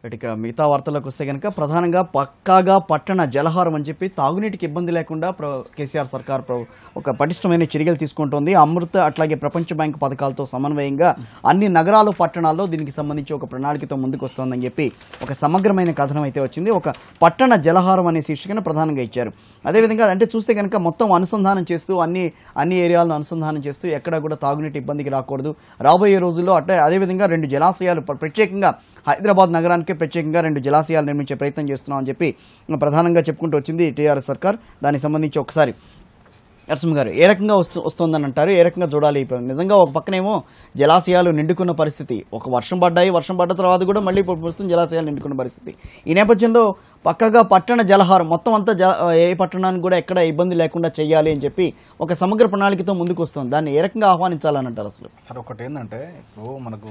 ఇక మిగతా వార్తలకు వస్తే కనుక ప్రధానంగా పక్కాగా పట్టణ జలహారం అని చెప్పి తాగునీటికి ఇబ్బంది లేకుండా ప్ర కేసీఆర్ సర్కార్ ప్ర ఒక పటిష్టమైన చర్యలు తీసుకుంటోంది అమృత అట్లాగే ప్రపంచ బ్యాంకు పథకాలతో సమన్వయంగా అన్ని నగరాలు పట్టణాల్లో దీనికి సంబంధించి ఒక ప్రణాళికతో ముందుకు వస్తోందని చెప్పి ఒక సమగ్రమైన కథనం అయితే వచ్చింది ఒక పట్టణ జలహారం అనే శీర్షికను ప్రధానంగా ఇచ్చారు అదేవిధంగా అంటే చూస్తే కనుక మొత్తం అనుసంధానం చేస్తూ అన్ని అన్ని ఏరియాలను అనుసంధానం చేస్తూ ఎక్కడా కూడా తాగునీటి ఇబ్బందికి రాకూడదు రాబోయే రోజుల్లో అట్టే అదేవిధంగా రెండు జలాశయాలు ప్ర- ప్రత్యేకంగా హైదరాబాద్ నగరానికి ప్రత్యేకంగా రెండు జలాశయాలు నిర్మించే ప్రయత్నం చేస్తున్నామని చెప్పి ప్రధానంగా చెప్పుకుంటూ వచ్చింది టీఆర్ఎస్ సర్కార్ దానికి సంబంధించి ఒకసారి నరసింహ గారు ఏ రకంగా వస్తు వస్తుందని అంటారు ఏ రకంగా చూడాలి ఇప్పుడు నిజంగా ఒక పక్కనేమో జలాశయాలు నిండుకున్న పరిస్థితి ఒక వర్షం పడ్డాయి వర్షం పడ్డ తర్వాత కూడా మళ్ళీ ఇప్పుడు ప్రస్తుతం జలాశయాలు నిండుకున్న పరిస్థితి ఈ నేపథ్యంలో పక్కగా పట్టణ జలహారం మొత్తం అంతా జల ఏ పట్టణానికి కూడా ఎక్కడ ఇబ్బంది లేకుండా చేయాలి అని చెప్పి ఒక సమగ్ర ప్రణాళికతో ముందుకు వస్తుంది దాన్ని ఏ రకంగా ఆహ్వానించాలని అంటారు అసలు సార్ ఒకటి ఏంటంటే ఇప్పుడు మనకు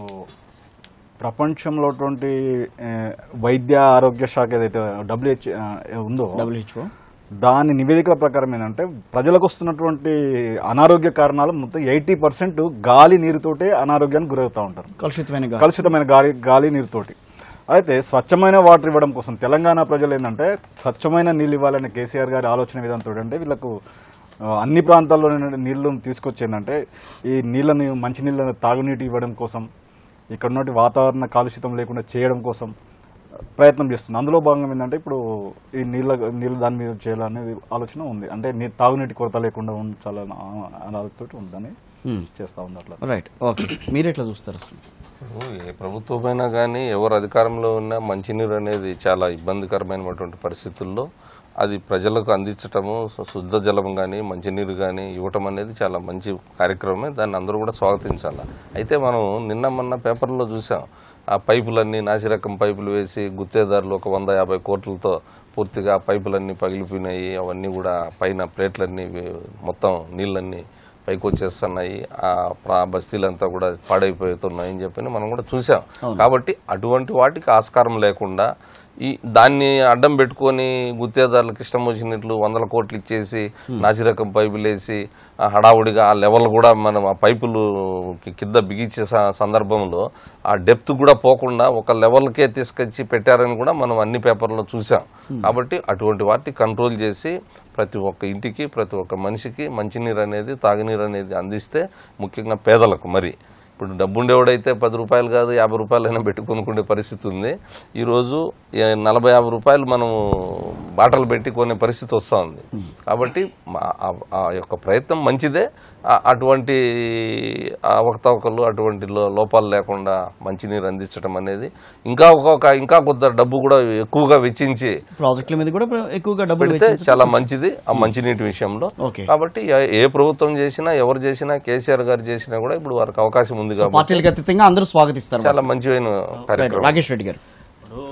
ప్రపంచంలో ఉన్నటువంటి, ఆ, వైద్య ఆరోగ్య శాఖ ఏదైతే డబ్ల్యూహెచ్ ఉందో డబ్ల్యూహెచ్ఓ దాని నివేదికల ప్రకారం ఏంటంటే ప్రజలకు వస్తున్నటువంటి అనారోగ్య కారణాలు మొత్తం ఎయిటీ పర్సెంట్ గాలి నీరుతోటే అనారోగ్యానికి గురవుతూ ఉంటారు కలుషితమైన గాలి. కలుషితమైన గాలి గాలి నీరుతోటి అయితే స్వచ్ఛమైన వాటర్ ఇవ్వడం కోసం తెలంగాణ ప్రజలు ఏంటంటే స్వచ్ఛమైన నీళ్ళు ఇవ్వాలనే కేసీఆర్ గారి ఆలోచన విధానంతో అంటే వీళ్ళకు ఆ, అన్ని ప్రాంతాల్లో నీళ్లను తీసుకొచ్చేందంటే ఈ నీళ్ళని మంచి నీళ్ళని తాగునీటి ఇవ్వడం కోసం ఇక్కడ ఉన్నటువంటి వాతావరణ కాలుషితం లేకుండా చేయడం కోసం ప్రయత్నం చేస్తుంది అందులో భాగంగా ఏంటంటే ఇప్పుడు ఈ నీళ్ళ నీళ్ళు దాని మీద చేయాలనేది ఆలోచన ఉంది అంటే నీ తాగునీటి కొరత లేకుండా ఉంచాలని ఆలోచనతో ఉందని Hmm. చేస్తా ఉంది అట్లా రైట్ ఓకే మీరు ఎట్లా చూస్తారు అసలు ఇప్పుడు ఏ ప్రభుత్వమైనా కానీ ఎవరు అధికారంలో ఉన్నా మంచినీరు అనేది చాలా ఇబ్బందికరమైనటువంటి పరిస్థితుల్లో అది ప్రజలకు అందించటము శు- శుద్ధ జలం కానీ మంచినీరు కానీ ఇవ్వటం అనేది చాలా మంచి కార్యక్రమమే దాన్ని అందరూ కూడా స్వాగతించాలి అయితే మనం నిన్న మొన్న పేపర్లో చూసాం ఆ పైపులన్నీ నాసిరకం పైపులు వేసి గుత్తేదారులు ఒక వంద యాభై కోట్లతో పూర్తిగా ఆ పైపులన్నీ పగిలిపోయినాయి అవన్నీ కూడా పైన ప్లేట్లన్నీ వి- మొత్తం నీళ్ళన్నీ పైకి వచ్చేస్తున్నాయి ఆ ప్రా- బస్తీలంతా కూడా పాడైపోతున్నాయి అని చెప్పి మనం కూడా చూసాం కాబట్టి అటువంటి వాటికి ఆస్కారం లేకుండా ఈ దాన్ని అడ్డం పెట్టుకొని గుత్తేదారులకు ఇష్టం వచ్చినట్లు వందల కోట్లు ఇచ్చేసి నాసిరకం పైపులు వేసి ఆ హడావుడిగా ఆ లెవెల్ కూడా మనం ఆ పైపులు కి- కింద బిగించే స- సందర్భంలో ఆ డెప్త్ కూడా పోకుండా ఒక లెవెల్కే తీసుకొచ్చి పెట్టారని కూడా మనం అన్ని పేపర్లో చూసాం కాబట్టి అటువంటి వాటిని కంట్రోల్ చేసి ప్రతి ఒక్క ఇంటికి ప్రతి ఒక్క మనిషికి మంచినీరు అనేది తాగునీరు అనేది అందిస్తే ముఖ్యంగా పేదలకు మరి ఇప్పుడు డబ్బుండేవాడైతే పది రూపాయలు కాదు యాభై రూపాయలైనా పెట్టుకొనుకునే పరిస్థితి ఉంది ఈరోజు ఏ- నలభై యాభై రూపాయలు మనము బాటలు పెట్టి కొనే పరిస్థితి వస్తూ ఉంది కాబట్టి మా- ఆ- ఆ యొక్క ప్రయత్నం మంచిదే ఆ- అటువంటి అవకతవకలు అటువంటి లో- లోపాలు లేకుండా మంచినీరు అందించడం అనేది ఇంకా ఒక్కొక్క ఇంకా కొంత డబ్బు కూడా ఎక్కువగా వెచ్చించి ప్రాజెక్టుల మీద కూడా ఎక్కువగా డబ్బులు పెడితే వెచ్చించ- చాలా మంచిది ఆ మంచినీటి విషయంలో ఓకే. కాబట్టి ఏ- ఏ ప్రభుత్వం చేసినా ఎవరు చేసినా కేసీఆర్ గారు చేసినా కూడా ఇప్పుడు వారికి అవకాశం ఉంది కాబట్టి పార్టీలకు అతీతంగా అందరూ స్వాగతిస్తారు చాలా మంచిమైన రైట్. కార్యక్రమం రాకేష్ రెడ్డి గారు ఇప్పుడు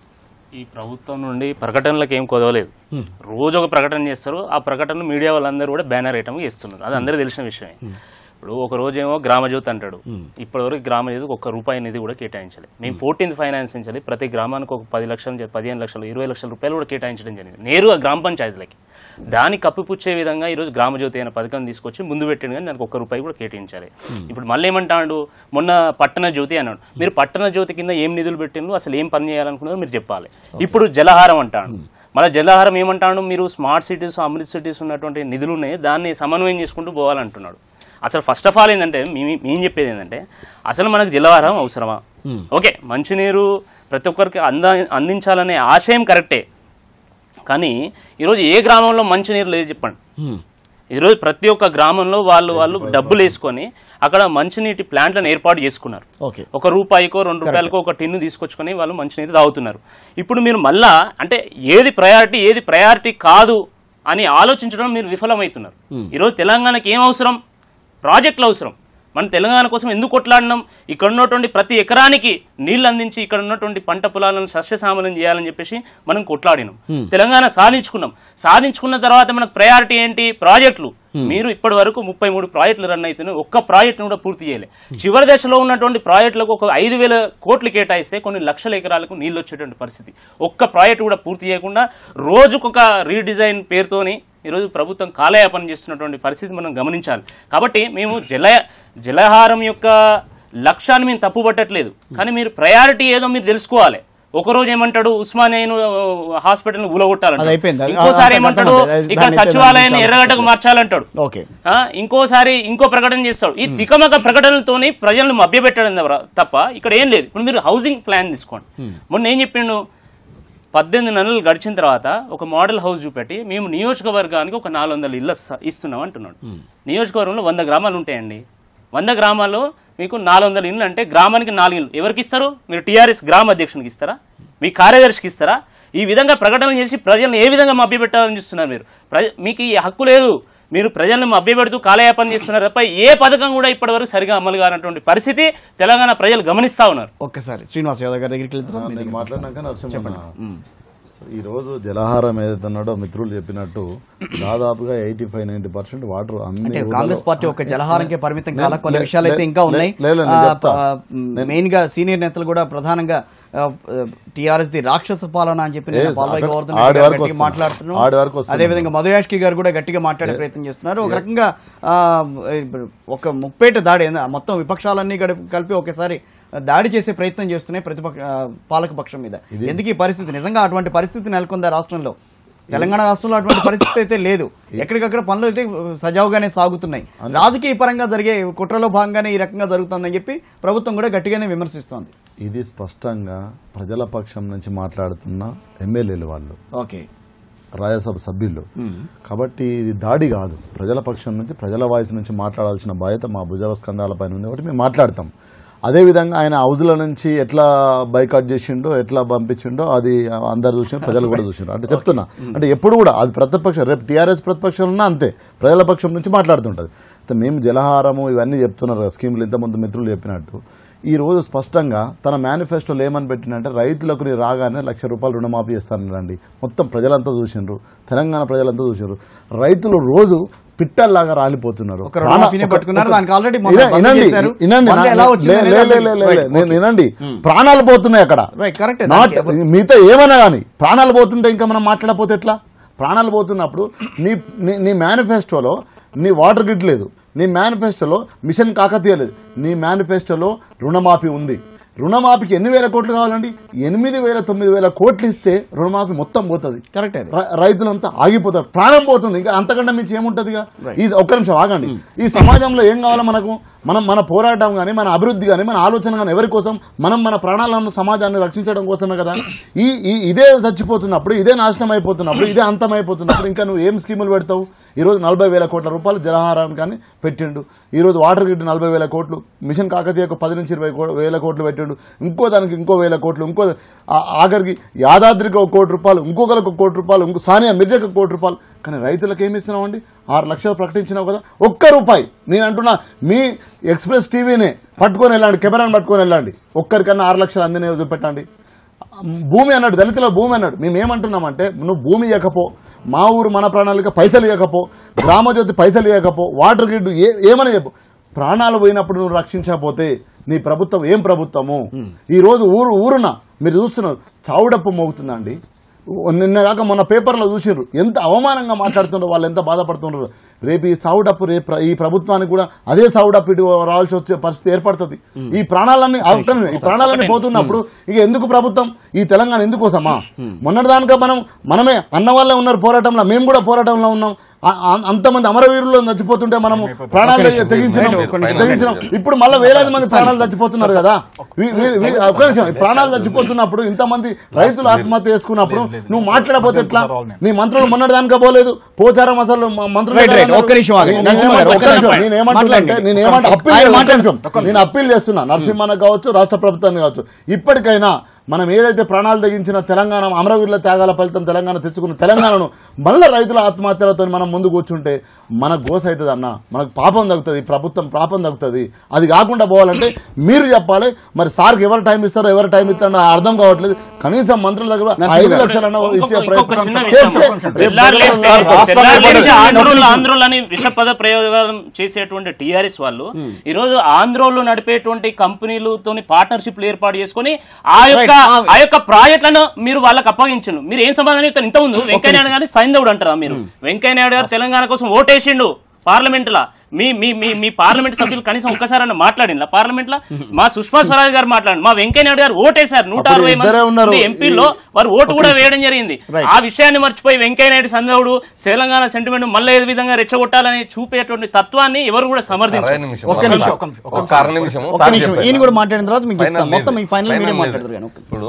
ఈ ప్రభుత్వం నుండి ప్రకటనలకు ఏం కొదవలేదు రోజు ఒక ప్రకటన చేస్తారు ఆ ప్రకటన మీడియా వాళ్ళందరూ కూడా బ్యానర్ ఐటమ్ చేస్తున్నారు అది అందరికీ తెలిసిన విషయమే ఇప్పుడు ఒక రోజేమో గ్రామజ్యోతి అంటాడు ఇప్పటివరకు గ్రామజ్యోతికి ఒక్క రూపాయి నిధి కూడా కేటాయించలేదు మేము ఫోర్టీన్త్ ఫైనాన్స్ నుంచి ప్రతి గ్రామానికి ఒక పది లక్షల నుంచి పదిహేను లక్షలు ఇరవై లక్షల రూపాయలు కూడా కేటాయించడం జరిగింది నేరుగా గ్రామ పంచాయతీలకి దాన్ని కప్పిపుచ్చే విధంగా ఈరోజు గ్రామజ్యోతి అనే పథకం తీసుకొచ్చి ముందు పెట్టిండు కానీ దానికి ఒక్క రూపాయి కూడా కేటాయించాలి ఇప్పుడు మళ్ళీ ఏమంటాడు మొన్న పట్టణ జ్యోతి అన్నాడు మీరు పట్టణ జ్యోతి కింద ఏం నిధులు పెట్టిండ్రు అసలు ఏం పని చేయాలనుకున్నారో మీరు చెప్పాలి ఇప్పుడు జలహారం అంటాడు మన జలహారం ఏమంటాడు మీరు స్మార్ట్ సిటీస్ అమృత్ సిటీస్ ఉన్నటువంటి నిధులు ఉన్నాయి దాన్ని సమన్వయం చేసుకుంటూ పోవాలంటున్నాడు అసలు ఫస్ట్ ఆఫ్ ఆల్ ఏంటంటే మేము మేము చెప్పేది ఏంటంటే అసలు మనకు జలహారం అవసరమా ఓకే మంచినీరు ప్రతి ఒక్కరికి అంద అందించాలనే ఆశయం కరెక్టే కానీ ఈరోజు ఏ గ్రామంలో మంచినీరు లేదు చెప్పండి హ్మ్. ఈరోజు ప్రతి ఒక్క గ్రామంలో వాళ్ళు వాళ్ళు డబ్బులు వేసుకొని అక్కడ మంచినీటి ప్లాంట్లను ఏర్పాటు చేసుకున్నారు ఓకే ఒక రూపాయికో రెండు రూపాయలకో ఒక టిన్ను తీసుకొచ్చుకొని వాళ్ళు మంచినీరు తాగుతున్నారు ఇప్పుడు మీరు మళ్ళా అంటే ఏది ప్రయారిటీ ఏది ప్రయారిటీ కాదు అని ఆలోచించడం మీరు విఫలమవుతున్నారు ఈరోజు తెలంగాణకి ఏం అవసరం ప్రాజెక్టులు అవసరం మన తెలంగాణ కోసం ఎందుకు కొట్లాడినాం ఇక్కడ ఉన్నటువంటి ప్రతి ఎకరానికి నీళ్లు అందించి ఇక్కడ ఉన్నటువంటి పంట పొలాలను సస్యశ్యామలం చేయాలని చెప్పేసి మనం కొట్లాడినాం తెలంగాణ సాధించుకున్నాం సాధించుకున్న తర్వాత మనకు ప్రయారిటీ ఏంటి ప్రాజెక్టులు మీరు ఇప్పటి వరకు ముప్పై మూడు ప్రాజెక్టులు రన్ అవుతున్నాయి ఒక్క ప్రాజెక్టును కూడా పూర్తి చేయలే చివరి దశలో ఉన్నటువంటి ప్రాజెక్టులకు ఒక ఐదు వేల కోట్లు కేటాయిస్తే కొన్ని లక్షల ఎకరాలకు నీళ్ళు వచ్చేటువంటి పరిస్థితి ఒక్క ప్రాజెక్టు కూడా పూర్తి చేయకుండా రోజుకొక రీడిజైన్ పేరుతోని ఈరోజు ప్రభుత్వం కాలయాపన చేస్తున్నటువంటి పరిస్థితి మనం గమనించాలి కాబట్టి మేము జల జలహారం యొక్క లక్ష్యాన్ని మేము తప్పుపట్టట్లేదు కానీ మీరు ప్రయారిటీ ఏదో మీరు తెలుసుకోవాలి ఒక రోజు ఏమంటాడు ఉస్మానియా హాస్పిటల్ ఊలగొట్టాలంటాడు అది అయిపోయింది. అది- ఇంకోసారి అది ఏమంటాడు అర్థమైంది. అది- ఇక్కడ దాన్ని అయితే సచివాలయాన్ని దాన్ని ఎర్రగడ్డకు చాలా మార్చాలంటాడు ఓకే ఆ, ఇంకోసారి ఇంకో ప్రకటన చేస్తాడు ఈ తికమక ప్రకటనలతోని ప్రజలను మభ్యపెట్టడం తప్ప- తప్ప ఇక్కడ ఏం లేదు ఇప్పుడు మీరు హౌసింగ్ ప్లాన్ తీసుకోండి మొన్న ఏం చెప్పిండు పద్దెనిమిది నెలలు గడిచిన తర్వాత ఒక మోడల్ హౌస్ చూపెట్టి మేము నియోజకవర్గానికి ఒక నాలుగు వందల ఇళ్ళు ఇస్తా- ఇస్తున్నాం అంటున్నాడు నియోజకవర్గంలో వంద గ్రామాలు ఉంటాయండి వంద గ్రామాల్లో మీకు నాలుగు వందల ఇళ్ళు అంటే గ్రామానికి నాలుగు ఇళ్ళు ఎవరికి ఇస్తారు మీరు టీఆర్ఎస్ గ్రామ అధ్యక్షునికి ఇస్తారా మీ కార్యదర్శికి ఇస్తారా ఈ విధంగా ప్రకటనలు చేసి ప్రజలను ఏ విధంగా మభ్యపెట్టాలని చూస్తున్నారు మీరు ప్రజ మీకు ఈ హక్కు లేదు మీరు ప్రజలను మభ్యపెడుతూ కాలయాపన చేస్తున్నారు తప్ప ఏ పథకం కూడా ఇప్పటివరకు సరిగా అమలు కానటువంటి పరిస్థితి తెలంగాణ ప్రజలు గమనిస్తా ఉన్నారు ఒక్కసారి శ్రీనివాస్ యాదవ్ గారి దగ్గరికి వెళ్తున్నాం మీ నేను దగ్గరికి మాట్లాడినాక నరసింహ సో ఈ రోజు జలహారం ఏదైతే ఉన్నాడో మిత్రులు చెప్పినట్టు దాదాపుగా eighty five ninety percent water అన్ని అంటే ఊర్లలో- కాంగ్రెస్ పార్టీ ఒక జలహారంకే పరిమితం కాల కొన్ని లే- విషయాలు అయితే లే- ఇంకా ఉన్నాయి లే- లేదు, నేను చెప్తా. మెయిన్ గా సీనియర్ నేతలు కూడా ప్రధానంగా టిఆర్ఎస్ ది రాక్షస పాలన అని చెప్పి నిన్న Yes, పాల్వాయి అక్కడ- గోవర్ధన్ ఆడి రెడ్డి గారు వరకు గట్టిగా వస్తున్నాం. మాట్లాడుతున్నారు ఆడి వరకు వస్తున్నాం. అదే విధంగా మధుయాష్కి గారు కూడా గట్టిగా మాట్లాడే ప్రయత్నం చేస్తున్నారు ఒక రకంగా ఆ, ఇప్పుడు ఒక ముప్పేట దాడి ఏంది? మొత్తం విపక్షాలన్నీ గడి- కలిపి ఒకేసారి దాడి చేసే ప్రయత్నం చేస్తున్నాయి ప్రతిపక్ష ఆ, పాలక పక్షం మీద ఎందుకు ఈ పరిస్థితి నిజంగా అటువంటి పరిస్థితి నెలకొందా రాష్ట్రంలో తెలంగాణ రాష్ట్రంలో అటువంటి పరిస్థితి అయితే లేదు ఎక్కడికక్కడ పనులు అయితే సజావుగానే సాగుతున్నాయి రాజకీయ పరంగా జరిగే కుట్రలో భాగంగానే ఈ రకంగా జరుగుతుందని చెప్పి ప్రభుత్వం కూడా గట్టిగానే విమర్శిస్తోంది ఇది స్పష్టంగా ప్రజల పక్షం నుంచి మాట్లాడుతున్న ఎమ్మెల్యేలు వాళ్ళు ఓకే రాజ్యసభ సభ్యులు కాబట్టి ఇది దాడి కాదు ప్రజల పక్షం నుంచి ప్రజల వాయిస్ నుంచి మాట్లాడాల్సిన బాధ్యత మా భుజల స్కంధాలపైన ఉంది కాబట్టి మేము మాట్లాడతాం అదేవిధంగా ఆయన హౌజ్ల నుంచి ఎట్లా బైకాట్ చేసిండో ఎట్లా పంపించిండో అది అందరు చూసిండ్రు ప్రజలు కూడా చూసిండ్రు అంటే చెప్తున్నా అంటే ఎప్పుడు కూడా అది ప్రతిపక్షం రేపు టీఆర్ఎస్ ప్రతిపక్షం ఉన్నా అంతే ప్రజల పక్షం నుంచి మాట్లాడుతుంటుంది అయితే మేము జలహారము ఇవన్నీ చెప్తున్నారు కదా, స్కీములు ఇంతమంది మిత్రులు చెప్పినట్టు ఈ రోజు స్పష్టంగా తన మేనిఫెస్టోలో ఏమని పెట్టినంటే రైతులకు నీ రాగానే లక్ష రూపాయలు రుణమాఫీ చేస్తానండి మొత్తం ప్రజలంతా చూసిండ్రు తెలంగాణ ప్రజలంతా చూసిండ్రు రైతులు రోజు పిట్టల్లాగా రాలిపోతున్నారు ఒక రుణమాఫీనే ఒక- పట్టుకున్నారు, ఒక- దానికి already మొన్న విన- బంద్ వినండి, చేశారు. వినండి, బంద్ నా- ఎలా వచ్చింది లే- అనేది లే- అర్థం- లే- లే- Right, నేను okay. వినండి ప్రాణాలు పోతున్నాయి అక్కడ Right, correct. నాట్ దానికి మిగతా ఏమైనా కానీ ప్రాణాలు పోతుంటే ఇంకా మనం మాట్లాడకపోతే ఎట్లా ప్రాణాలు పోతున్నప్పుడు నీ నీ- నీ మేనిఫెస్టోలో నీ వాటర్ గ్రిడ్ లేదు నీ మేనిఫెస్టోలో మిషన్ కాకతీయ లేదు నీ మేనిఫెస్టోలో రుణమాఫీ ఉంది రుణమాఫీకి ఎన్ని వేల కోట్లు కావాలండి ఎనిమిది వేల తొమ్మిది వేల కోట్లు ఇస్తే రుణమాఫీ మొత్తం పోతుంది కరెక్ట్ అది ర- రైతులంతా ఆగిపోతారు ప్రాణం పోతుంది ఇంకా అంతకంటే మించి ఏముంటుంది ఇక ఈ ఒక్క నిమిషం ఆగండి ఈ సమాజంలో ఏం కావాలో మనకు మనం మన పోరాటం కానీ మన అభివృద్ధి కానీ మన ఆలోచన కానీ ఎవరి కోసం మనం మన ప్రాణాలను సమాజాన్ని రక్షించడం కోసమే కదా ఈ ఈ ఇదే చచ్చిపోతున్నప్పుడు ఇదే నాశనం అయిపోతున్నప్పుడు ఇదే అంతం అయిపోతున్నప్పుడు ఇంకా నువ్వు ఏం స్కీములు పెడతావు ఈరోజు నలభై వేల కోట్ల రూపాయలు జలహారానికి కానీ పెట్టిండు ఈరోజు వాటర్ గ్రిడ్ నలభై వేల కోట్లు మిషన్ కాకతీయకు పది నుంచి ఇరవై కో- వేల కోట్లు పెట్టిండు ఇంకో దానికి ఇంకో వేల కోట్లు ఇంకో ఆ- ఆఖరికి యాదాద్రికి ఒక కోటి రూపాయలు ఇంకొకరికి ఒక కోటి రూపాయలు ఇంకో సానియా మిర్జాకి ఒక కోటి రూపాయలు కానీ రైతులకు ఏమి ఇస్తున్నామండి ఆరు లక్షలు ప్రకటించినావు కదా ఒక్క రూపాయి నేను అంటున్నా మీ ఎక్స్ప్రెస్ టీవీనే పట్టుకొని వెళ్ళండి కెమెరాని పట్టుకొని వెళ్ళండి ఒక్కరికన్నా ఆరు లక్షలు అందినే చూపెట్టండి భూమి అన్నాడు దళితుల భూమి అన్నాడు మేము ఏమంటున్నామంటే నువ్వు భూమి ఇవ్వకపో మా ఊరు మన ప్రణాళిక పైసలు ఇవ్వకపో గ్రామజ్యోతి పైసలు ఇవ్వకపో వాటర్ గ్రిడ్ ఏ ఏమని చెప్పు ప్రాణాలు పోయినప్పుడు నువ్వు రక్షించకపోతే నీ ప్రభుత్వం ఏం ప్రభుత్వము ఈ రోజు ఊరు ఊరున మీరు చూస్తున్నారు చావుడప్పు మోగుతుందండి నిన్న కాక మొన్న పేపర్లో చూసిండ్రు ఎంత అవమానంగా మాట్లాడుతుండ్రు వాళ్ళు ఎంత బాధపడుతుండ్రు రేపు ఈ సావుడప్పు రేపు ఈ ప్రభుత్వానికి కూడా అదే సావుడప్పు ఇటు రావాల్సి వచ్చే పరిస్థితి ఏర్పడుతుంది ఈ ప్రాణాలన్నీ అవసరం ఈ ప్రాణాలన్నీ పోతున్నప్పుడు ఇక ఎందుకు ప్రభుత్వం ఈ తెలంగాణ ఎందుకోసమా మొన్నటిదానిక మనం మనమే అన్న వాళ్ళే ఉన్నారు పోరాటంలో మేము కూడా పోరాటంలో ఉన్నాం ఆ- ఆ- అంతమంది అమరవీరులు చచ్చిపోతుంటే మనము ప్రాణాలు తెగించినాం ఒక్క నిమిషం. తెగించినాం ఇప్పుడు మళ్ళీ వేలాది మంది ప్రాణాలు చచ్చిపోతున్నారు కదా వీ- వీ- వీ- ఒక్క నిమిషం ఈ ప్రాణాలు చచ్చిపోతున్నప్పుడు ఇంతమంది రైతులు ఆత్మహత్య చేసుకున్నప్పుడు నువ్వు మాట్లాడపోతే ఎట్లా నీ మంత్రులు మొన్నటి దానికా పోలేదు పోచారం అసలు మ- మంత్రులు Right, right. ఎలా ఒక్క నిమిషం ఆగండి. నేను నరసింహ గారు, ఒక్క ఒక్క నిమిషం. నిమిషం. నేను ఏమంటున్నా అంటే మాట్లాడండి. నేను ఏమంటే అప్పీల్ ఆయన ఒక్క మాట్లాడండి. నిమిషం. నేను అప్పీల్ చేస్తున్నా నరసింహన్న కావచ్చు రాష్ట్ర ప్రభుత్వాన్ని కావచ్చు ఇప్పటికైనా మనం ఏదైతే ప్రాణాలు తెగించిన తెలంగాణ అమరవీరుల త్యాగాల ఫలితం తెలంగాణ తెచ్చుకున్న తెలంగాణను మళ్ళీ రైతుల ఆత్మహత్యలతో మనం ముందు కూర్చుంటే మన గోస అవుతుంది అన్న మనకు పాపం తగ్గుతుంది ప్రభుత్వం పాపం తగ్గుతుంది అది కాకుండా పోవాలంటే మీరు చెప్పాలి మరి సార్కి ఎవరు టైం ఇస్తారో ఎవరు టైం ఇస్తారో నాకు అర్థం కావట్లేదు కనీసం మంత్రుల దగ్గర ఐదు లక్షలన్నా ఇచ్చే ఇంకొక- ఇంకొక ప్రయత్నం చిన్న చేస్తే విషయం. రేపు తెల్లారి లేస్తే- రాష్ట్రాన్ని తెల్లారి లేస్తే పట్టించుకునే ఆంధ్రోలు ఆంధ్రోలు అని విషపద ప్రయోగాలు చేసేటువంటి టిఆర్ఎస్ వాళ్ళు ఈ రోజు ఆంధ్రోలు నడిపేటువంటి కంపెనీలతోని పార్ట్నర్షిప్లు ఏర్పాటు చేసుకొని ఆ యొక్క Right. ఆ యొక్క ప్రాజెక్టులను మీరు వాళ్ళకి అప్పగించండు మీరు ఏం సమాధానం చెప్తారు ఇంత ముందు వెంకయ్య నాయుడు గారి సైంధవుడు అంటారా మీరు వెంకయ్య నాయుడు గారు తెలంగాణ కోసం ఓటేసిండు పార్లమెంట్ లా మీ మీ మీ మీ పార్లమెంట్ సభ్యులు కనీసం ఒక్కసారి మాట్లాడిన పార్లమెంట్ లా మా సుష్మా స్వరాజ్ గారు మాట్లాడండి మా వెంకయ్య నాయుడు గారు ఓటేశారు నూట అప్పుడు అరవై ఇద్దరే ఉన్నారు. మంది ఎంపీలో వారు ఓటు కూడా వేయడం జరిగింది ఆ విషయాన్ని మర్చిపోయి వెంకయ్య నాయుడు సంజవుడు తెలంగాణ సెంటిమెంట్ మళ్ళీ ఏది విధంగా రెచ్చగొట్టాలని చూపేటువంటి తత్వాన్ని ఎవరు కూడా అరవై సమర్థించారు నిమిషం ఒక్క నిమిషం, ఒక్క అర నిమిషం ఒక్క నిమిషం ఈయన కూడా మాట్లాడిన తర్వాత మీకు ఇస్తాం మొత్తం ఈ ఫైనల్ మీరే మాట్లాడతారు కానీ ఒక్క ఇప్పుడు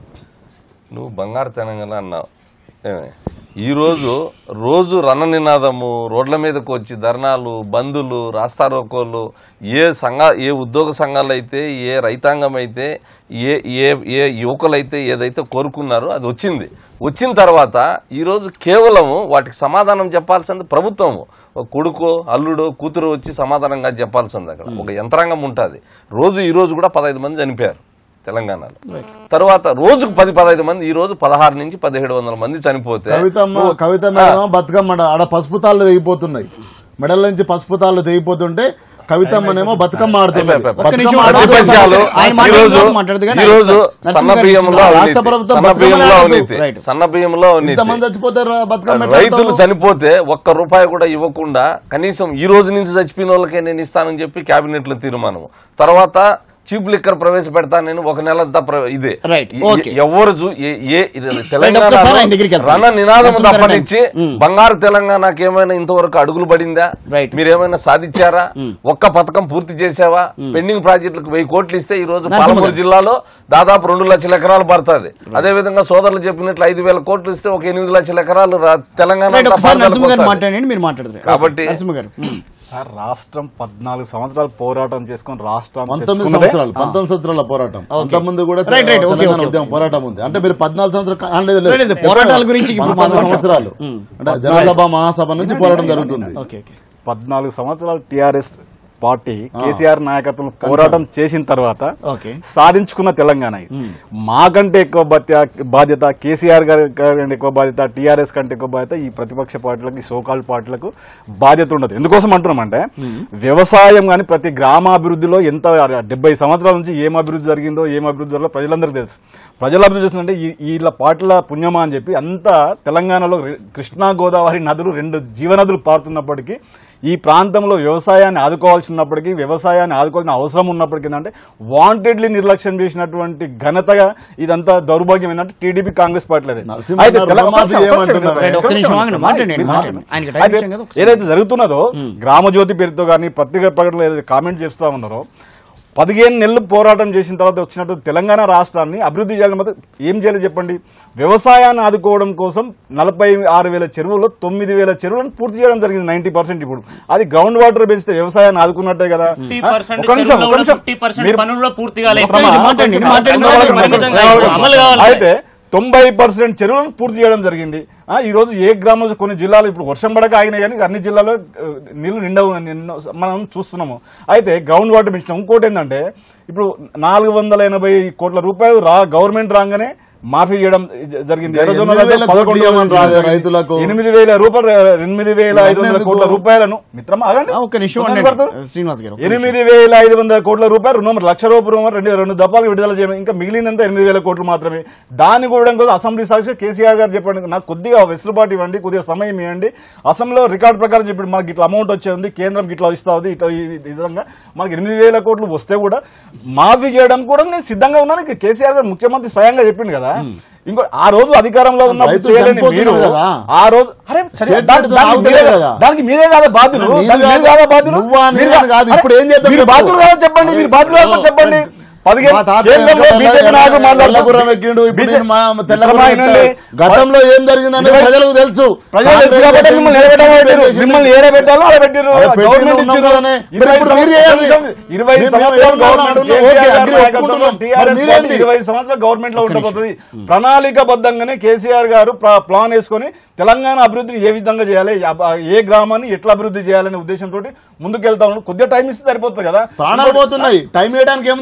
నువ్వు బంగారు తెలంగాణ అన్నావు ఏమే? ఈరోజు రోజు రన్న నినాదము రోడ్ల మీదకు వచ్చి ధర్నాలు బంధులు రాస్తారోకోలు ఏ సంఘ ఏ ఉద్యోగ సంఘాలు అయితే ఏ రైతాంగం అయితే ఏ ఏ ఏ యువకులైతే ఏదైతే కోరుకున్నారో అది వచ్చింది వచ్చిన తర్వాత ఈరోజు కేవలము వాటికి సమాధానం చెప్పాల్సింది ప్రభుత్వము ఒక కొడుకు అల్లుడు కూతురు వచ్చి సమాధానంగా చెప్పాల్సింది అక్కడ ఒక యంత్రాంగం ఉంటుంది రోజు ఈ రోజు కూడా పదహైదు మంది చనిపోయారు తెలంగాణలో తర్వాత రోజుకు పది పదహైదు మంది ఈ రోజు పదహారు నుంచి పదిహేడు వందల మంది చనిపోతే కవితమ్మ కవిత మేడం బతుకమ్మ ఆడ పసుపు తాళ్ళు తెగిపోతున్నాయి మెడల నుంచి పసుపు తాళ్ళు తెగిపోతుంటే కవితమ్మనేమో బతుకమ్మ ఆడుతుంది ఒక్క నిమిషం బతుకమ్మ ఆడొద్దు. ఆడుతుంది. ప్రతిపక్షాలు ఆయన ఈ మాట్లాడిన రోజు తర్వాత మాట్లాడదు కానీ ఈ రోజు నరసింహ సన్న గారు బియ్యంలో ఇచ్చిన రాష్ట్ర అవినీతి. ప్రభుత్వం సన్న బతుకమ్మ బియ్యంలో ఆడదు. అవినీతి రైట్. సన్న బియ్యంలో ఇంతమంది అవినీతి చచ్చిపోతారు బతుకమ్మ ఎట్లా రైతులు ఆడతాము? చనిపోతే ఒక్క రూపాయి కూడా ఇవ్వకుండా కనీసం ఈ రోజు నుంచి చచ్చిపోయిన వాళ్ళకే నేను ఇస్తానని చెప్పి కేబినెట్ లో తీర్మానం తర్వాత చీప్ లిక్కర్ ప్రవేశపెడతాను నేను ఒక నెలంతా ప్ర- ఇదే Right. ఎ- Okay. ఎవరు చూ- ఏ- ఏ- ఇది ఒక్కసారి తెలంగాణ ఆయన దగ్గరికి వెళ్తాం. రణ నినాదం నరసింహ గారు తప్పనిచ్చి ఉమ్. బంగారు తెలంగాణకి ఏమైనా ఇంతవరకు అడుగులు పడిందా Right. మీరేమైనా సాధించారా ఒక్క పథకం పూర్తి చేసావా పెండింగ్ ప్రాజెక్టులకు వెయ్యి కోట్లు ఇస్తే ఈ రోజు నరసింహ పాలమూరు గారు. జిల్లాలో దాదాపు రెండు లక్షల ఎకరాలు పడుతుంది అదే విధంగా సోదరులు చెప్పినట్లు ఐదు వేల కోట్లు ఇస్తే ఒక ఎనిమిది లక్షల ఎకరాలు రా- తెలంగాణ రైట్ అంతా ఒకసారి పారుదలకు నరసింహ గారు వస్తది. మాట్లాడండి మీరు మాట్లాడతారు కాబట్టి- నరసింహ గారు ఉమ్. సార్ రాష్ట్రం పద్నాలుగు సంవత్సరాలు పోరాటం చేసుకొని రాష్ట్రం పంతొమ్మిది తెచ్చుకున్నదే సంవత్సరాలు పంతొమ్మిది సంవత్సరాల పోరాటం అంతకుముందు కూడా right, right, okay, Telangana okay, ఉద్యమం పోరాటం ఉంది అంటే మీరు పద్నాలుగు సంవత్సరాలు అనలేదు, లేదు. లేదు, లేదు, పోరాటాల గురించి ఇప్పుడు పంతొమ్మిది మాట్లాడదాం. సంవత్సరాలు అంటే జనసభ మహాసభ నుంచి పోరాటం జరుగుతుంది ఓకే ఓకే పద్నాలుగు సంవత్సరాలు టిఆర్ఎస్ పార్టీ కేసీఆర్ నాయకత్వంలో పోరాటం చేసిన తర్వాత ఓకే సాధించుకున్న తెలంగాణ ఇది. మాకంటే ఎక్కువ బాధ్య- బాధ్యత కేసీఆర్ గారి కంటే ఎక్కువ బాధ్యత టీఆర్ఎస్ కంటే ఎక్కువ బాధ్యత ఈ ప్రతిపక్ష పార్టీలకు ఈ సోకాల్ పార్టీలకు బాధ్యత ఉండదు ఎందుకోసం అంటున్నామంటే వ్యవసాయం కానీ ప్రతి గ్రామాభివృద్ధిలో ఎంత డెబ్బై సంవత్సరాల నుంచి ఏం అభివృద్ధి జరిగిందో ఏం అభివృద్ధి జరిగిందో ప్రజలందరికీ తెలుసు ప్రజలు అభివృద్ధి చేస్తుందంటే ఈ- వీళ్ళ పార్టీల పుణ్యమా అని చెప్పి అంతా తెలంగాణలో రె- కృష్ణా గోదావరి నదులు రెండు జీవనదులు పారుతున్నప్పటికీ ఈ ప్రాంతంలో వ్యవసాయాన్ని ఆదుకోవాల్సినప్పటికీ వ్యవసాయాన్ని ఆదుకోవాల్సిన అవసరం ఉన్నప్పటికీ ఏంటంటే వాంటెడ్లీ నిర్లక్ష్యం చేసినటువంటి ఘనతగా ఇదంతా దౌర్భాగ్యం ఏంటంటే టీడీపీ కాంగ్రెస్ పార్టీలదే నరసింహ అయితే గారు తెలంగాణ- రుణమాఫీ ఒక్క నిమిషం, ఏమంటున్నారు? ఒక్క నిమిషం, ఒక్క నిమిషం ఆగండి, ఒక్క మాట్లాడండి, నిమిషం. మాట్లాడండి. ఆయనకి టైం అయితే ఇచ్చాం కదా, ఒకసారి. ఏదైతే జరుగుతున్నదో గ్రామజ్యోతి పేరుతో కానీ పత్రిక ప్రకటనలో ఏదైతే కామెంట్ చేస్తా ఉన్నారో పదిహేను నెలలు పోరాటం చేసిన తర్వాత వచ్చినట్టు తెలంగాణ రాష్ట్రాన్ని అభివృద్ధి చేయాలని మాత్రం ఏం చేయాలి చెప్పండి వ్యవసాయాన్ని ఆదుకోవడం కోసం నలభై ఆరు వేల చెరువుల్లో తొమ్మిది వేల చెరువులను పూర్తి చేయడం జరిగింది నైన్టీ పర్సెంట్ ఇప్పుడు అది గ్రౌండ్ వాటర్ పెంచితే వ్యవసాయాన్ని ఆదుకున్నట్టే కదా ఫిఫ్టీ ఆ? పర్సెంట్ ఒక్క నిమిషం, ఒక్క నిమిషం. ఫిఫ్టీ పర్సెంట్ మీరు- పనుల్లో పూర్తిగా ఒక్క నిమిషం మాట్లాడండి, నేను మాట్లాడిన పరిమితం కాదు, అమలు కావాలి అయితే తొంభై పర్సెంట్ చెరువులను పూర్తి చేయడం జరిగింది ఆ, ఈ రోజు ఏ గ్రామంలో కొన్ని జిల్లాలు ఇప్పుడు వర్షం పడక ఆగినాయి కానీ అన్ని జిల్లాలో ఆ, నీళ్లు నిండవు నిన్న మనం చూస్తున్నాము అయితే గ్రౌండ్ వాటర్ మిషన్ ఇంకోటి ఏంటంటే ఇప్పుడు నాలుగు వందల ఎనభై కోట్ల రూపాయలు రా గవర్నమెంట్ రాగానే మాఫీ చేయడం జ- జరిగింది ఇంకా ఎర్రజొన్న ఎనిమిది వేల పదకొండు కోట్లు ఇవ్వమని రాదే జరిగింది. రైతులకు? ఎనిమిది వేల రూపాయలు ఎనిమిది వేల ఐదు వందల ఎందుకు? కోట్ల రూపాయలను మిత్రమా ఆగండి. ఆ, ఒక్క నిమిషం ఎందుకు ఉండండి. పడతారు? శ్రీనివాస్ గారు ఒక్క నిమిషం. ఎనిమిది వేల ఐదు వందల కోట్ల రూపాయలు రుణం లక్ష రూపాయలు రెండు రెండు దఫాలు విడుదల చేయడం ఇంకా మిగిలినంత ఎనిమిది వేల కోట్లు మాత్రమే దాన్ని కూడా కోసం అసెంబ్లీ సాక్షి కేసీఆర్ గారు చెప్పండి నాకు కొద్దిగా వెసులుబాటు ఇవ్వండి కొద్దిగా సమయం ఇవ్వండి అసెంబ్లీలో రికార్డ్ ప్రకారం చెప్పి మనకి ఇట్లా అమౌంట్ వచ్చేది కేంద్రం ఇట్లా ఇస్తా ఉంది ఇట్లా ఈ ఈ విధంగా మనకి ఎనిమిది వేల కోట్లు వస్తే కూడా మాఫీ చేయడం కూడా నేను సిద్ధంగా ఉన్నాను ఇక కేసీఆర్ గారు ముఖ్యమంత్రి స్వయంగా చెప్పిండు కదా ఇంకో ఆ రోజు అధికారంలో ఉన్నప్పుడు రైతులు చేయలేని చనిపోతున్నారు మీరు కదా. ఆ రోజు అరే సరే, స్టేట్ దానికి- రైతులు దానికి ఆగుతలేరు మీరే- కదా. దానికి మీరే కాదా బాధ్యులు నీరు దానికి మీరే కాదు. కాదా బాధ్యులు నువ్వా, మీరు నేనా కాదు. అరే, ఇప్పుడు ఏం చేద్దాం మీరు చెప్పు. బాధ్యులు కాదా చెప్పండి మీరు బాధ్యులు కాదా చెప్పండి పదిహేను మా తాత కేంద్రంలో ఎర్ర- బీజేపీ ఎర్ర- నాయకులు ఎర్ర మాట్లాడుతూ- గుర్రం ఎక్కిండు ఇప్పుడు బీజే- నేను మా తెల్ల మిత్రమా గుర్రం వినండి. ఎక్కుతా. గతంలో ఏం జరిగిందనేది ఇరవై- ప్రజలకు తెలుసు ప్రజలు కాంగ్రెస్ తెలుసు కాబట్టి చేసింది, మిమ్మల్ని ఏడబెట్టాలి చేసింది. మిమ్మల్ని ఏడబెట్టాలో అలా పెట్టారు అరే పెట్టిండు, గవర్నమెంట్ ఉన్నాం ఇచ్చిండ్రు. కదనే. మరి ఇరవై ఇప్పుడు మీరు సంవత్సరాలు- చేయాలి. ఇరవై మేము సంవత్సరాలు ఏమన్నా గవర్నమెంట్ అడుగుతున్నాం? కేసీఆర్ ఓకే, గారి అగ్రి నాయకత్వంలో ఒప్పుకుంటున్నాం. టీఆర్ఎస్ మరి మీరేంది? పార్టీ ఇరవై సంవత్సరాలు గవర్నమెంట్ లో ఉండబోతుంది ప్రణాళికబద్ధంగానే కేసీఆర్ గారు ప్ర- ప్లాన్ వేసుకొని తెలంగాణ అభివృద్ధిని ఏ విధంగా చేయాలి ఆ- ఏ గ్రామాన్ని ఎట్లా అభివృద్ధి చేయాలనే ఉద్దేశంతో ముందుకు వెళ్తా ఉన్నాడు కొద్దిగా టైం ఇస్తే సరిపోతుంది కదా ప్రాణాలు పోతున్నాయి టైం వేయడానికి ఏముంది ఐదు సంవత్సరాలు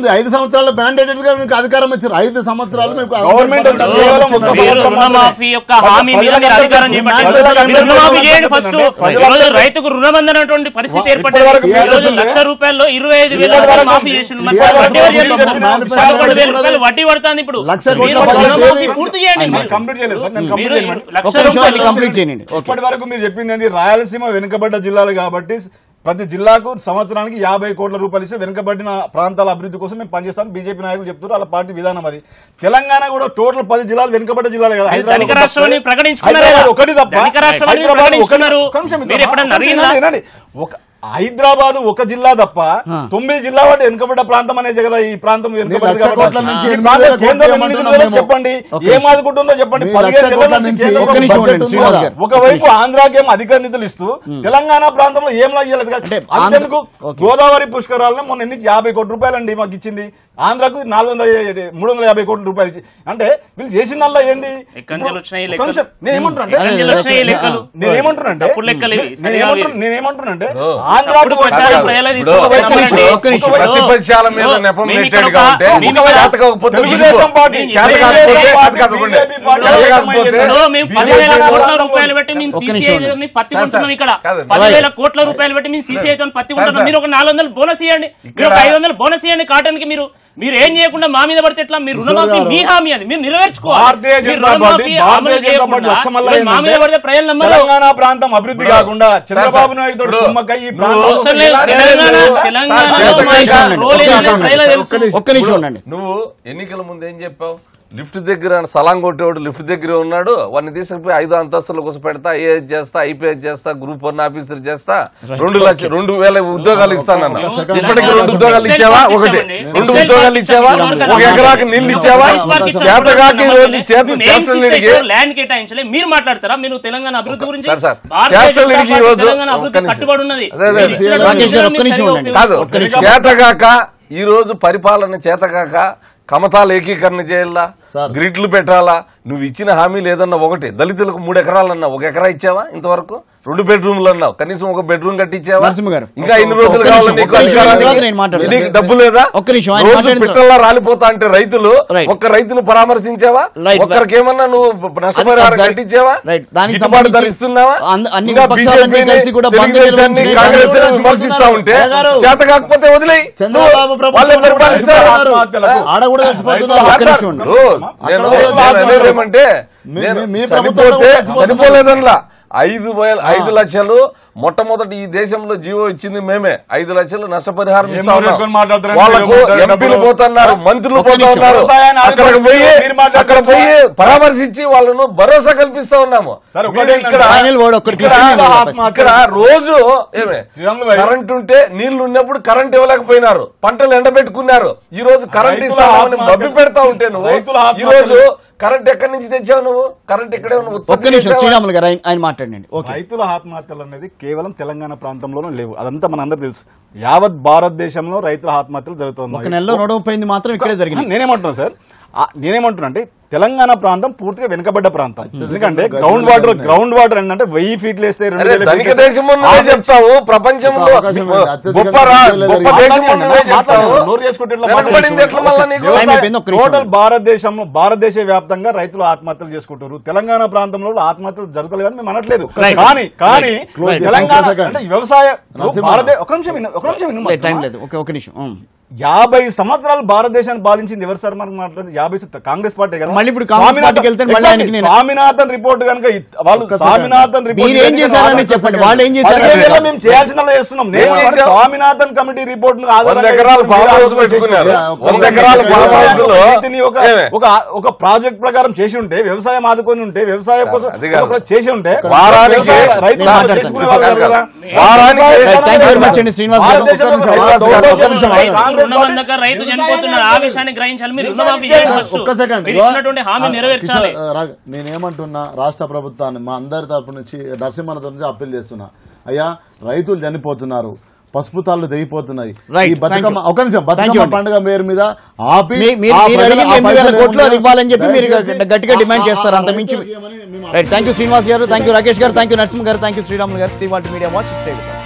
సంవత్సరాలు మ్యాండేటెడ్ గా మీకు అధికారం ఇచ్చారు ఐదు సంవత్సరాలు మీకు గవర్నమెంట్ అధికారం కేవలం ఇచ్చారు. ఒక మీరు సంవత్సరం రుణమాఫీ యొక్క హామీ మీద మీరు అధికారం చేపట్టారు ప్రజలకు మీరు రుణమాఫీ అందరికీ చేయండి ఫస్ట్ ప్రజలకు ఈ రోజు రైతుకు రుణం అందనటువంటి పరిస్థితి ఏర్పడ్డది వరకు ఈ రోజు మీరు లక్ష రూపాయల్లో ఇరవై ఐదు వేల ఇప్పటి రూపాయలు వరకు మాఫీ చేసిండ్రు మరి టీఆర్ఎస్ వడ్డీ ఎవరు ప్రభుత్వం చేస్తున్నారు? మేనిఫెస్టో పదకొండు వేల ఉన్నది. రూపాయలు వడ్డీ పడుతుంది ఇప్పుడు లక్ష మీరు కోట్ల ఒక బడ్జెట్ రుణమాఫీ ఏది? పూర్తి చేయండి నేను మీరు. కంప్లీట్ చేయలేదు సార్ నేను మీరు కంప్లీట్ చేయలేదు లక్ష ఒక్క నిమిషం రూపాయలు కంప్లీట్ చేయండి ఓకే ఇప్పటి వరకు మీరు చెప్పింది ఏంది రాయలసీమ వెనుకబడ్డ జిల్లాలు కాబట్టి ప్రతి జిల్లాకు సంవత్సరానికి యాభై కోట్ల రూపాయలు ఇస్తే వెనుకబడిన ప్రాంతాల అభివృద్ధి కోసం మేము పనిచేస్తాం బీజేపీ నాయకులు చెప్తారు వాళ్ళ పార్టీ విధానం అది తెలంగాణ కూడా టోటల్ పది జిల్లాలు వెనుకబడ్డ జిల్లాలు కదా మీరు హైదరాబాద్ ధనిక ఒకటి రాష్ట్రాన్ని తప్ప- ప్రకటించుకున్నారా? హైదరాబాద్ ఒకటి తప్ప ధనిక రాష్ట్రాన్ని హైదరాబాద్ ఒకటి- ప్రకటించుకున్నారు. ఒక్క నిమిషం మీరు ఎప్పుడన్నా ఒక్క నిమిషం అడిగిందా? వినండి. ఒక హైదరాబాద్ ఒక జిల్లా తప్ప తొమ్మిది జిల్లా వాటి వెనుకబడ్డ ప్రాంతం అనేది కదా ఈ ప్రాంతం వెనుకబడ్డది లక్ష కాబట్టి. కోట్ల నుంచి ఈ ఎనిమిది ప్రాంతం వేల కోట్లు కేంద్రం ఎన్ని ఏమంటున్నాం నిధులు మేము? చెప్పండి ఒక్క ఏం నిమిషం. ఆదుకుంటుందో చెప్పండి మీ పదిహేను లక్ష నెలల కోట్ల నుంచి నుంచి కేంద్రం ఒక్క నిమిషం బడ్జెట్ ఉండండి, ఉంది శ్రీనివాస్ కదా. గారు. ఒకవైపు ఆంధ్రాకేం అధిక నిధులు ఇస్తూ తెలంగాణ ప్రాంతంలో ఏం లాగలేదు అంటే అంతెందుకు ఆంధ్ర- ఓకే. గోదావరి పుష్కరాలను మొన్న ఎన్ని యాభై కోట్ల రూపాయలండి మాకు ఇచ్చింది ఆంధ్రాకు నాలుగు వందల మూడు వందల యాభై కోట్ల రూపాయలు ఇచ్చి అంటే వీళ్ళు చేసిందల్లా ఏంది ఎక్కడి నుంచి వచ్చినాయి ఒక్క లెక్కలు? నిమిషం, నేను ఏమంటున్నా అంటే- ఎక్కడి నుంచి వచ్చినాయి లెక్కలు? నేను ఏమంటున్నానంటే తప్పుడు లెక్కలు ఇవి, నేను సరిగా ఏమంటున్నా- ఇవి. నేను ఏమంటున్నానంటే ఇప్పుడు ఆంధ్రాకు తప్పుడు ప్రచారం వచ్చే- ప్రజలు ఇప్పుడు తీసుకుంటున్నారు. ఒక్క నిమిషం, ఒకటి- ఒక్క నిమిషం. ఒకటి- ప్రతిపక్షాల మీద ఇప్పుడు నెపం మేము నెట్టేట్టుగా ఇక్కడ ఒక- ఉంటే మేము ఒక ఇక్కడ- చేత కాకపోతే తెలుగుదేశం ఊరుకో. పార్టీ మేము చేత చేత కాకపోతే కాకపోతే చేత కాకపోతే బీజేపీ పార్టీ చేత ఏకమైంది. కాకపోతే ఇప్పుడు మేము పదివేల కోట్ల రూపాయలు పెట్టి మేము ఒక్క నిమిషం సీసీఐ ఉండండి. పత్తి సార్, కొంటున్నాం సార్. ఇక్కడ కాదు, పదివేల కోట్ల రూపాయలు పెట్టి మేము సీసీఐ తో పత్తి కొంటున్నాం సార్. మీరు ఒక నాలుగు వందలు బోనస్ ఇవ్వండి మీరు ఒక ఇక్కడ- ఐదు వందలు బోనస్ ఇవ్వండి కాటన్ కి మీరు మీరు ఏం చేయకుండా మా మీద పడితే ఎట్లా మీరు రుణమాఫీ గారు. మీ హామీ అది మీరు నెరవేర్చుకోవాలి భారతీయ మీరు జనతా పార్టీ రుణమాఫీ భారతీయ అమలు జనతా పార్టీ చేయకుండా లక్ష్యమల్లా మీరు మా మీద ఏంటంటే పడితే ప్రజలు నమ్మరు తెలంగాణ ప్రాంతం అభివృద్ధి కాకుండా చంద్రబాబు నాయుడు తోటి ఇప్పుడు కుమ్మక్కై ఈ నువ్వు ప్రాంతంలో అవసరం లేదు. సార్, తెలంగాణ సార్, తెలంగాణలో చేత మా కాక- ఉండండి. రోల్ ఒక్క ఏంటో నిమిషం ప్రజలకు ఉండండి. తెలుసు. ఒక్క నిమిషం ఉండండి నువ్వు ఎన్నికల ముందు ఏం చెప్పావు లిఫ్ట్ దగ్గర సలాం కొట్టేవాడు లిఫ్ట్ దగ్గర ఉన్నాడు వాడిని తీసుకుపోయి ఐదు అంతస్తుల కోసం పెడతా ఐఏఎస్ చేస్తా ఐపీఎస్ చేస్తా గ్రూప్ వన్ ఆఫీసర్ చేస్తా రెండు లక్ష రెండు వేల ఉద్యోగాలు ఇస్తానన్నా ఒక సెకండ్. ఇప్పటికి రెండు ఉద్యోగాలు ఇచ్చావా ఒకటి రెండు ఉద్యోగాలు ఇచ్చావా ఒక ఎకరాకి నీళ్లు ఇచ్చావా చేతగాకి ఈ రోజు చేత చేష్టలు నీడికి ల్యాండ్ కేటాయించలే మీరు మాట్లాడతారా మీరు తెలంగాణ అభివృద్ధి గురించి సార్, సార్. భారతీయ చేష్టలు జనతా నీడికి ఈ పార్టీ రోజు తెలంగాణ అభివృద్ధి ఒక్క నిమిషం. కట్టుబడి ఉన్నది అదే, అదే, మీరు ఇచ్చినటువంటి రాకేష్ గారు, ఒక్క నిధులను నిమిషం మీరు ఉండండి. కాదు ఒక్క నిమిషం. చేతగాక ఈ రోజు పరిపాలన చేతగాక కమతాలు ఏకీకరణ చేయాలా సార్. గ్రిడ్లు పెట్టాలా నువ్వు ఇచ్చిన హామీలు ఏదన్నా ఒకటి దళితులకు మూడు ఎకరాలు అన్నావు ఒక ఎకరా ఇచ్చావా ఇంతవరకు రెండు బెడ్రూమ్లు అన్నావు కనీసం ఒక బెడ్రూమ్ కట్టించావా నరసింహ గారు. ఇంకా ఇన్ని రోజులు ఒక్క కావాలి నిమిషం, నీకు ఒక్క నిమిషం, అధికారానికి? తర్వాత నేను మాట్లాడతాను. నీకు డబ్బు లేదా ఒక్క నిమిషం, ఆయన రోజు మాట్లాడిన పిట్టల్లా రాలిపోతా అంటే రైతులు Right. ఒక్క రైతును పరామర్శించావా Right. ఒక్కరికి ఏమన్నా నువ్వు నష్టపరిహారం అది- కట్టించావా Right. దానికి గిట్టుబాటు సంబంధించి ధర ఇస్తున్నావా అంద- అన్ని ఇంకా విపక్షాలన్నీ BJP ని, కలిసి కూడా బంద్ తెలుగుదేశాన్ని, నిర్వహించి కాంగ్రెస్ గారు విమర్శిస్తా ఉంటే గారు. చేత కాకపోతే వదిలేయి చంద్రబాబు వాళ్ళే ప్రభుత్వం పరిపాలిస్తారు ఆత్మహత్యలకు. ఆడ కూడా చచ్చిపోతున్నారు. ఒక్క సార్, నిమిషం ఉండు. ఇప్పుడు నేను నేను అనేది ఏమంటే మీ- నేను మీ- మీ ప్రభుత్వంలో చనిపోతే కూడా చచ్చిపోతున్నారు. చనిపోలేదనలా ఐదు వేల ఐదు లక్షలు మొట్టమొదటి ఈ దేశంలో జీవో ఇచ్చింది మేమే ఐదు లక్షలు నష్టపరిహారం ఏం ఇస్తా ఉన్నాం మాట్లాడుకొని మాట్లాడుతున్నారంటే వాళ్ళకు మీరు మాట్లాడేటప్పుడు- ఎంపీలు పోతున్నారు మంత్రులు ఒక్క పోతా నిమిషం. ఉన్నారు వ్యవసాయాన్ని అక్కడికి ఆదుకోవడం పోయి మీరు మాట్లాడుతున్నారు. అక్కడ పోయి పరామర్శించి వాళ్ళను భరోసా కల్పిస్తా ఉన్నాము సరే, ఒకటి మీరు ఇక్కడ ఏంటంటే- ఫైనల్ వర్డ్ ఒక్కటి ఇక్కడ తీసుకుని నేను ఆత్మ- ఇక్కడ రోజు ఏమే శ్రీరాములు గారు. కరెంట్ ఉంటే నీళ్లు ఉన్నప్పుడు కరెంట్ ఇవ్వలేకపోయినారు పంటలు ఎండబెట్టుకున్నారు ఈ రోజు కరెంట్ రైతుల ఇస్తామని ఆత్మహత్యలు- మబ్బి పెడతా ఉంటే నువ్వు రైతుల ఈ ఆత్మహత్యలు- రోజు కరెంట్ ఎక్కడి నుంచి తెచ్చావు నువ్వు కరెంట్ ఇక్కడే ఉన్న ఒక్క ఉత్పత్తి నిమిషం చేసావా? శ్రీరాములు గారు ఆయన- ఆయన మాట్లాడండి ఓకే రైతుల ఆత్మహత్యలు అనేది కేవలం తెలంగాణ ప్రాంతంలోనే లేవు అదంతా మనందరూ తెలుసు యావత్ భారతదేశంలో రైతుల ఆత్మహత్యలు ఒక జరుగుతున్నాయి నెలలో నూట ముప్పై ఎనిమిది మాత్రం ఇక్కడే జరిగింది నేనేమంటున్నాను సార్ ఆ, నేనేమంటున్నా అంటే తెలంగాణ ప్రాంతం పూర్తిగా వెనుకబడ్డ ప్రాంతం ఎందుకంటే గ్రౌండ్ వాటర్ గ్రౌండ్ వాటర్ ఏంటంటే వెయ్యి ఫీట్లు వేస్తే రెండు అరే వేల ధనిక ఫీట్లు దేశం ఉన్నదే చెప్తావు ప్రపంచంలో అవకాశం ఉంది. అత్యధికంగా గొప్ప రా- విజయాలు గొప్ప జరిగాయి. దేశం ఉన్నదే చెప్తావు మాట్లాడండి. నోరు చేసుకుంటే ఎట్లా వెనకబడింది ఎట్లా మళ్ళా నీకు టైం అయిపోయింది, ఒక్క నిమిషం. టోటల్ భారతదేశంలో భారతదేశ వ్యాప్తంగా రైతులు ఆత్మహత్యలు చేసుకుంటారు తెలంగాణ ప్రాంతంలో ఆత్మహత్యలు జరుగుతలేదు అని మేము అనట్లేదు కానీ కానీ Close తెలంగాణ చేసి అంటే వ్యవసాయ నరసింహ. భారతదే ఒక నిమిషం విను, ఒక నిమిషం విను. టైం లేదు ఒక ఒక నిమిషం ఉం. యాభై సంవత్సరాలు భారతదేశాన్ని బాధించింది ఎవరు సార్ మనకు మాట్లాడేది యాభై స- కాంగ్రెస్ పార్టీ కదా మళ్ళీ ఇప్పుడు కాంగ్రెస్ స్వామినాథన్- పార్టీకి వెళ్తే మళ్ళీ ఆయనకి నేను- స్వామినాథన్ రిపోర్ట్ కనుక ఇ- వాళ్ళు ఒక్క స్వామినాథన్ రిపోర్ట్ మీరు ఏం కనుక చేశారని ఆధారంగా చెప్పండి చేశారు. వాళ్ళు ఏం చేశారని పదిహేను ఏళ్ళ చెప్పండి. మేము చేయాల్సిన చేస్తున్నాం నేను ఏం మరి చేశావు? స్వామినాథన్ కమిటీ రిపోర్ట్ వంద ఎకరాలు ఫామ్ హౌస్ పెట్టుకున్నారు వంద ఎకరాల ఫామ్ హౌస్ లో ఒక ఏమే? ఒక ఒక ప్రాజెక్ట్ ప్రకారం చేసి ఉంటే వ్యవసాయం ఆదుకొని ఉంటే వ్యవసాయం కోసం అది కాదు. ఒక చేసి ఉంటే వారానికి వ్యవసాయ రైతులు నేను మాట్లాడతాను. చేసుకునే వాళ్ళు కాదు, కదా. వారానికి Right, thank you very much అండి శ్రీనివాస్ గారు. భారతదేశంలో ఒక్క నిమిషం, రైతు ఒక్క దౌర్జన్యం నిమిషం, రైతు ఆగండి. కాంగ్రెస్ రుణం పార్టీ అందక రైతు వ్యవసాయం చనిపోతున్నారు ఆ చేయాలి. విషయాన్ని గ్రహించాలి మీరు వ్యవసాయం రుణమాఫీ చేయండి చేయాలి. ఫస్ట్ ఒక్క సెకండ్ మీరు ఇచ్చినటువంటి హామీ నెరవేర్చాలి కిషోర్, రా- నేనేమంటున్నా రాష్ట్ర ప్రభుత్వాన్ని మా అందరి తరపు నుంచి నరసింహన తరపు నుంచి అప్పీల్ చేస్తున్నా అయ్యా రైతులు చనిపోతున్నారు పసుపు తాళ్ళు తెగిపోతున్నాయి Right, ఈ thank బతుకమ్మ you. ఒక నిమిషం Thank you బతుకమ్మ అండి. పండుగ పేరు మీద ఆపి మీ- మీరు ఆ మీరు ప్రజల- అడిగింది ఆ ఎనిమిది వేల పైసలు కోట్లు అది ఏమున్నాయో ఇవ్వాలని చెప్పి మీరు దయచేసి గట్టిగా ఆ- డిమాండ్ ఆ- చేస్తారు ఆ అంత మించి రైతులకు ఏమని మేము రైట్ థ్యాంక్ యూ శ్రీనివాస్ గారు థ్యాంక్ యూ రాకేష్ గారు థ్యాంక్ యూ నరసింహ గారు థ్యాంక్ యూ శ్రీరాములు గారు ది వాటి మీడియా వాచ్ స్టేట్